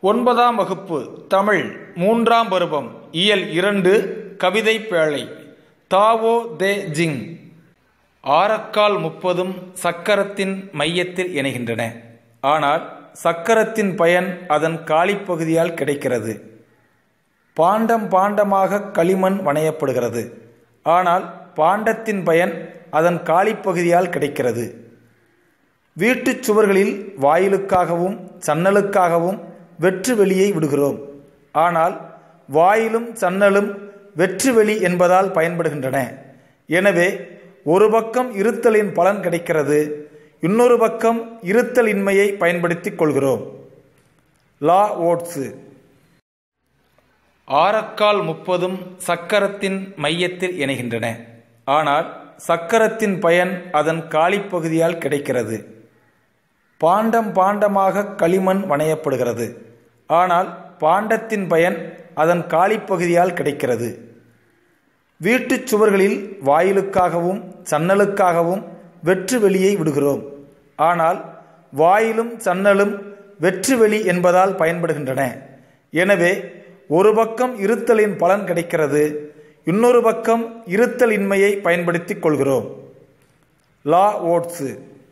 ஒன்பதாம் வகுப்பு தமிழ் மூன்றாம் பருவம் இயல் இரண்டு கவிதை பேழை தாவோ தே ஜிங் ஆரக்கால் முப்பதும் சக்கரத்தின் மையத்தில் இணைகின்றன ஆனால் சக்கரத்தின் பயன் அதன் காலிப்பகுதியால் கிடைக்கிறது பாண்டம் பாண்டமாக களிமண் வணையப்படுகிறது ஆனால் பாண்டத்தின் பயன் அதன் காலிப்பகுதியால் கிடைக்கிறது வீட்டுச் சுவர்களில் வாயிலுக்காகவும் சன்னலுக்காகவும் வெற்று வெளியை விடுகிறோம் ஆனால் வாயிலும் சன்னலும் வெற்று வெளி என்பதால் பயன்படுகின்றன எனவே ஒரு பக்கம் இருத்தலின் பலன் கிடைக்கிறது இன்னொரு பக்கம் இருத்தலின்மையை பயன்படுத்திக் கொள்கிறோம் லா ஓட்ஸு ஆரக்கால் முப்பதும் சக்கரத்தின் மையத்தில் இணைகின்றன ஆனால் சக்கரத்தின் பயன் அதன் காலிப்பகுதியால் கிடைக்கிறது பாண்டம் பாண்டமாக களிமண் வணையப்படுகிறது ஆனால் பாண்டத்தின் பயன் அதன் காலிப்பகுதியால் கிடைக்கிறது வீட்டுச் சுவர்களில் வாயிலுக்காகவும் சன்னலுக்காகவும் வெற்று வெளியை விடுகிறோம் ஆனால் வாயிலும் சன்னலும் வெற்று வெளி என்பதால் பயன்படுகின்றன எனவே ஒரு பக்கம் இருத்தலின் பலன் கிடைக்கிறது இன்னொரு பக்கம் இருத்தலின்மையை பயன்படுத்திக் கொள்கிறோம் லா ஓட்ஸு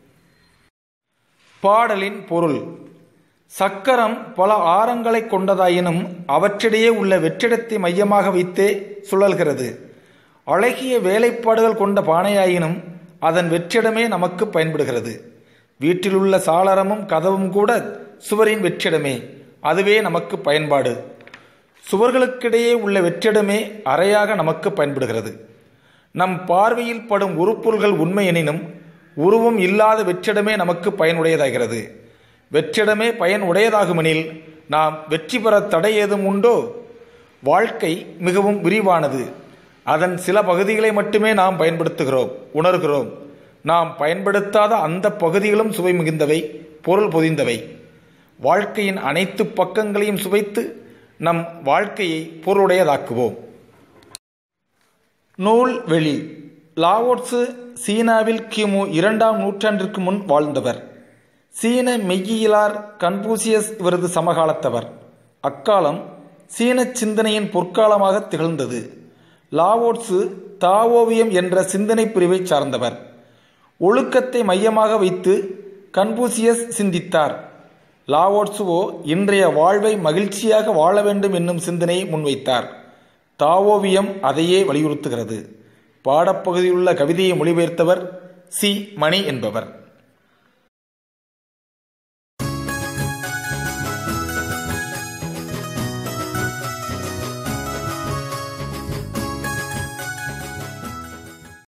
பாடலின் பொருள் சக்கரம் பல ஆரங்களை கொண்டதாயினும் அவற்றிடையே உள்ள வெற்றிடத்தை மையமாக வைத்தே சுழல்கிறது அழகிய வேலைப்பாடுகள் கொண்ட பானையாயினும் அதன் வெற்றிடமே நமக்கு பயன்படுகிறது வீட்டிலுள்ள சாளரமும் கதவும் கூட சுவரின் வெற்றிடமே அதுவே நமக்கு பயன்பாடு சுவர்களுக்கிடையே உள்ள வெற்றிடமே அறையாக நமக்கு பயன்படுகிறது நம் பார்வையில் படும் உருப்பொருள்கள் உண்மை எனினும் உருவம் இல்லாத வெற்றிடமே நமக்கு பயனுடையதாகிறது வெற்றிடமே பயன் உடையதாகுமெனில் நாம் வெற்றி பெற தடை ஏதும் உண்டோ வாழ்க்கை மிகவும் விரிவானது அதன் சில பகுதிகளை மட்டுமே நாம் பயன்படுத்துகிறோம் உணர்கிறோம் நாம் பயன்படுத்தாத அந்த பகுதிகளும் சுவை மிகுந்தவை பொருள் பொதிந்தவை வாழ்க்கையின் அனைத்து பக்கங்களையும் சுவைத்து நம் வாழ்க்கையை பொருளுடையதாக்குவோம் நூல் வெளி லாவோட்ஸு சீனாவில் கிமு இரண்டாம் நூற்றாண்டிற்கு முன் வாழ்ந்தவர் சீன மெய்யியலார் கன்பூசியஸ் இவரது சமகாலத்தவர் அக்காலம் சீன சிந்தனையின் பொற்காலமாக திகழ்ந்தது லாவோட்ஸு தாவோவியம் என்ற சிந்தனை பிரிவை சார்ந்தவர் ஒழுக்கத்தை மையமாக வைத்து கன்பூசியஸ் சிந்தித்தார் லாவோட்சுவோ இன்றைய வாழ்வை மகிழ்ச்சியாக வாழ வேண்டும் என்னும் சிந்தனையை முன்வைத்தார் தாவோவியம் அதையே வலியுறுத்துகிறது பாடப்பகுதியிலுள்ள கவிதையை மொழிபெயர்த்தவர் சி மணி என்பவர்